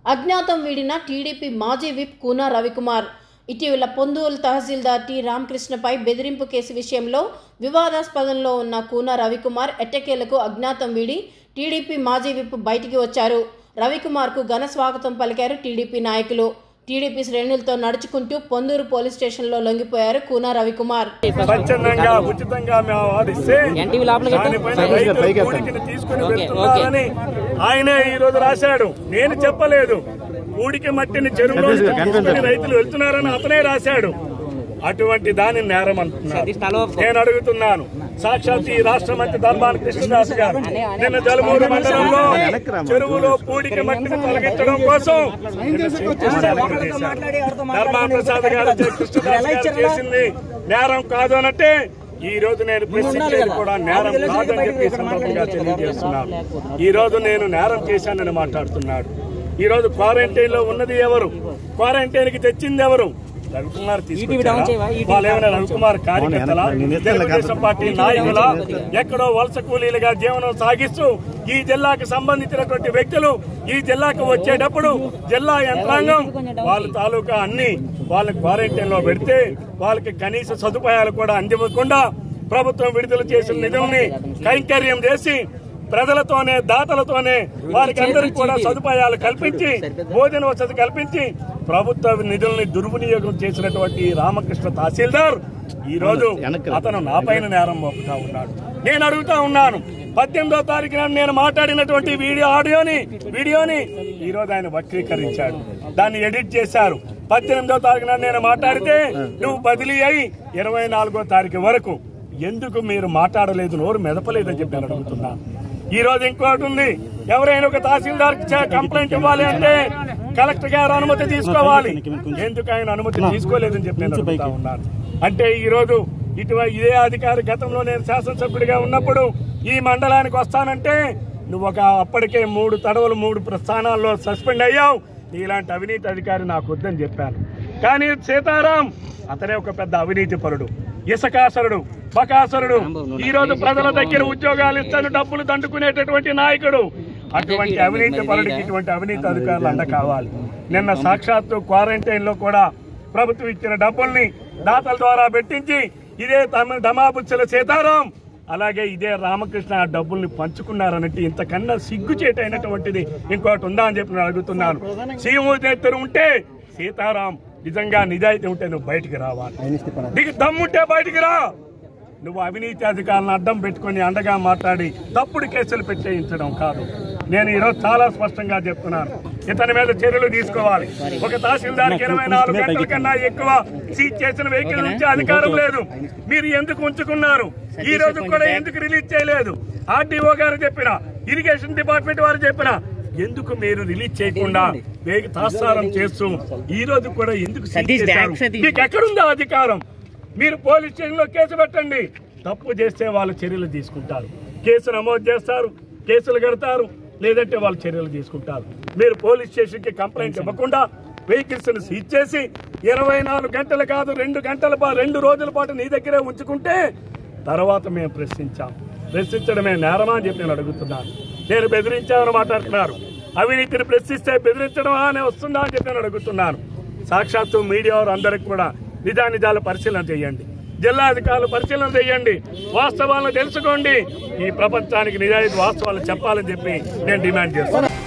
అజ్ఞాతం వీడిన టీడీపీ మాజీ విప్ కూనా రవికుమార్ ఇటీవల పొందూరు తహసీల్దార్ టి రామకృష్ణపై బెదిరింపు కేసు విషయంలో వివాదాస్పదంలో ఉన్న కూనా రవికుమార్ ఎట్టకేలకు అజ్ఞాతం వీడి టీడీపీ మాజీ విప్ బయటికి వచ్చారు రవికుమార్కు ఘన స్వాగతం పలికారు టీడీపీ నాయకులు టీడీపీ శ్రేణులతో నడుచుకుంటూ పొందూరు పోలీస్ స్టేషన్లో లొంగిపోయారు కూనా రవికుమార్ స్వచ్ఛందంగా ఉచితంగా మేము వాదిస్తే ఎన్టీవీ లోపల పెట్టు. దానిపైన రైతులు కూడికిని తీసుకుని వెళ్తున్నారని ఆయనే ఈ రోజు రాశాడు నేను చెప్పలేదు ఊడికి మట్టిని చెరువులో తీసుకుని రైతులు వెళ్తున్నారని అతనే రాశాడు అటువంటి దాని నేరం అంటున్నారు సతీష్ తల ఒప్పుకో. నేను అడుగుతున్నాను సాక్షాత్ ఈ రాష్ట్ర మంత్రి ధర్మాన కృష్ణదాస్ గారు నిన్న జలమూరు మండలంలో చెరువులో పూడికి మట్టిని తొలగించడం కోసం నిన్న శంకుస్థాపన చేశారు. ధర్మాన ప్రసాద్ గారు కృష్ణదాస్ గారు చేసింది నేరం కాదు అనంటే ఈ రోజు నేను ప్రశ్నించేది కూడా నేరం కాదని చెప్పి ఈ సందర్భంగా తెలియజేస్తున్నాను ఈ రోజు నేను నేరం చేశానని మాట్లాడుతున్నాడు ఈ రోజు క్వారంటైన్ లో ఉన్నది ఎవరు క్వారంటైన్ కి తెచ్చింది ఎవరు రవికుమార్ తీసుకొచ్చారా? వాళ్ళు ఏమైనా రవికుమార్ కార్యకర్తల తెలుగుదేశం పార్టీ నాయకుల ఎక్కడో వలస కూలీలుగా జీవనం సాగిస్తూ ఈ జిల్లాకు సంబంధించినటువంటి వ్యక్తులు ఈ జిల్లాకు వచ్చేటప్పుడు జిల్లా యంత్రాంగం వాళ్ళ తాలూకా అన్ని వాళ్ళ క్వారంటైన్ లో పెడితే వాళ్ళకి కనీస సదుపాయాలు కూడా అందివ్వకుండా ప్రభుత్వం విడుదల చేసిన నిధుల్ని కైంకర్యం చేసి ప్రజలతోనే దాతలతోనే వారికి అందరికీ కూడా సదుపాయాలు కల్పించి భోజన వసతి కల్పించి ప్రభుత్వ నిధుల్ని దుర్వినియోగం చేసినటువంటి రామకృష్ణ తహసీల్దార్ ఈ రోజు అతను నా పైన నేరం మోపుతా ఉన్నాడు నేను అడుగుతా ఉన్నాను పద్దెనిమిదో తారీఖున నేను మాట్లాడినటువంటి వీడియో ఆడియోని వీడియోని ఈ రోజు ఆయన వక్రీకరించాడు దాన్ని ఎడిట్ చేశారు పద్దెనిమిదో తారీఖున నేను మాట్లాడితే నువ్వు బదిలీ అయి ఇరవై నాలుగో తారీఖు వరకు ఎందుకు మీరు మాట్లాడలేదు నోరు మెదపలేదని చెప్పి నేను అడుగుతున్నాను ఈ రోజు ఇంకోటి ఉంది ఎవరైనా ఒక తహసీల్దార్ కంప్లైంట్ ఇవ్వాలి అంటే కలెక్టర్ గారు అనుమతి తీసుకోవాలి ఎందుకు ఆయన అనుమతి తీసుకోలేదని చెప్పి నేను అడుగుతా ఉన్నాను అంటే ఈ రోజు ఇటువై ఇదే అధికారి గతంలో నేను శాసనసభ్యుడిగా ఉన్నప్పుడు ఈ మండలానికి వస్తానంటే నువ్వు ఒక అప్పటికే మూడు తడవలు మూడు స్థానాల్లో సస్పెండ్ అయ్యావు నీలాంటి అవినీతి అధికారి నాకు వద్దని చెప్పాను కానీ సీతారాం అతనే ఒక పెద్ద అవినీతి పరుడు ఇసకాసరుడు బకాసురుడు ఈ రోజు ప్రజల దగ్గర ఉద్యోగాలు ఇస్తాను డబ్బులు దండుకునేటటువంటి నాయకుడు అటువంటి అవినీతి పరుడికి ఇటువంటి అవినీతి అధికారులు అండ కావాలి నిన్న సాక్షాత్తు క్వారంటైన్ లో కూడా ప్రభుత్వం ఇచ్చిన డబ్బుల్ని దాతల ద్వారా పెట్టించి ఇదే తమ దమాబుచ్చల సీతారాం అలాగే ఇదే రామకృష్ణ ఆ డబ్బుల్ని పంచుకున్నారనంటే ఇంతకన్నా సిగ్గుచేటైనటువంటిది ఇంకోటి ఉందా అని చెప్పి నేను అడుగుతున్నాను సీఎం నెత్తరు ఉంటే సీతారాం నిజంగా నిజాయితీ ఉంటే నువ్వు బయటికి రావాలి నీకు దమ్ముంటే బయటికి రా నువ్వు అవినీతి అధికారులను అడ్డం పెట్టుకొని అండగా మాట్లాడి తప్పుడు కేసులు పెట్టేయించడం కాదు నేను ఈరోజు చాలా స్పష్టంగా చెప్తున్నాను ఇతని మీద చర్యలు తీసుకోవాలి ఒక తహసీల్దార్కి ఇరవై నాలుగు గంటల కన్నా ఎక్కువ సీజ్ చేసిన వెహికల్ నుంచి అధికారం లేదు మీరు ఎందుకు ఉంచుకున్నారు ఈ రోజు కూడా ఎందుకు రిలీజ్ చేయలేదు ఆర్డీఓ గారు చెప్పిన ఇరిగేషన్ డిపార్ట్మెంట్ వారు చెప్పిన ఎందుకు మీరు రిలీజ్ చేయకుండా వేగ తాత్సారం చేస్తూ ఈ రోజు కూడా ఎందుకు సీజ్ సతీష్, చేశారు? బ్యాక్ సతీష్. మీకు ఎక్కడుందో అధికారం మీరు పోలీస్ స్టేషన్ లో కేసు పెట్టండి తప్పు చేస్తే వాళ్ళు చర్యలు తీసుకుంటారు కేసు నమోదు చేస్తారు కేసులు కడతారు లేదంటే వాళ్ళు చర్యలు తీసుకుంటారు మీరు పోలీస్ స్టేషన్ కి కంప్లైంట్ ఇవ్వకుండా వెహికల్స్ ని సీజ్ చేసి ఇరవై నాలుగు గంటలు కాదు రెండు గంటల పా- రెండు రోజుల పాటు నీ దగ్గరే ఉంచుకుంటే తర్వాత మేము ప్రశ్నించాం ప్రశ్నించడమే నేరమా అని చెప్పి నేను అడుగుతున్నాను నేను బెదిరించామని మాట్లాడుతున్నారు అవినీతిని ప్రశ్నిస్తే బెదిరించడం అనే వస్తుందా అని చెప్పి నేను అడుగుతున్నాను సాక్షాత్తు మీడియా వారు అందరికి కూడా నిజానిజాలు పరిశీలన చేయండి జిల్లా అధికారులు పరిశీలన చేయండి వాస్తవాలను తెలుసుకోండి ఈ ప్రపంచానికి నిజాయితీ వాస్తవాలు చెప్పాలని చెప్పి నేను డిమాండ్ చేస్తున్నాను